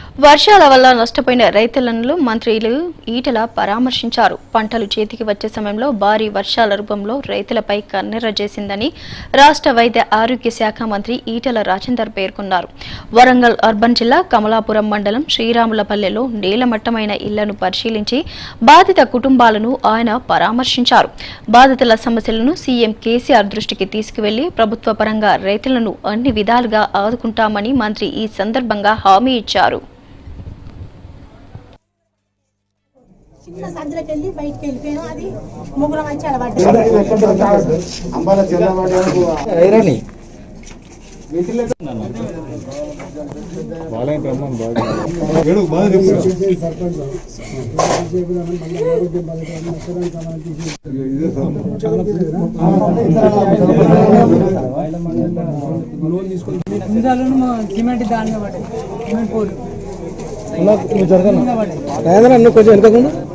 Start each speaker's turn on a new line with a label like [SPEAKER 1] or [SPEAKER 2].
[SPEAKER 1] వర్షాల వల్ల నష్టపోయిన రైతులను మంత్రులు ఈటల పరామర్శించారు పంటలు చేతికి వచ్చే సమయంలో భారీ వర్షాల రూపంలో రైతులపై కన్నెర్ర చేసిందని రాష్ట్ర వైద్య ఆరోగ్య శాఖ మంత్రి ఈటల రాజేందర్ పేర్కొన్నారు వరంగల్ అర్బన్ జిల్లా కమలాపురం మండలం శ్రీరాములపల్లెలో నేలమట్టమైన ఇళ్లను పరిశీలించి బాధిత కుటుంబాలను ఆయన పరామర్శించారు బాధితుల సమస్యలను సీఎం కేసీఆర్ దృష్టికి తీసుకువెళ్లి ప్రభుత్వ పరంగా రైతులను అన్ని విధాలుగా ఆదుకుంటామని మంత్రి ఈ సందర్భంగా హామీ ఇచ్చారు
[SPEAKER 2] చిన్న సందులోకి వెళ్ళి బయటికి వెళ్ళిపోయాను అది ముగ్గురం వచ్చి అలవాటు
[SPEAKER 3] అంబాల జిల్లా
[SPEAKER 4] ఐరని
[SPEAKER 5] సిమెంట్ దాని కాబట్టి సిమెంట్ పోలు
[SPEAKER 4] నువ్వు జరగను నువ్వు కొంచెం వెనకకుండా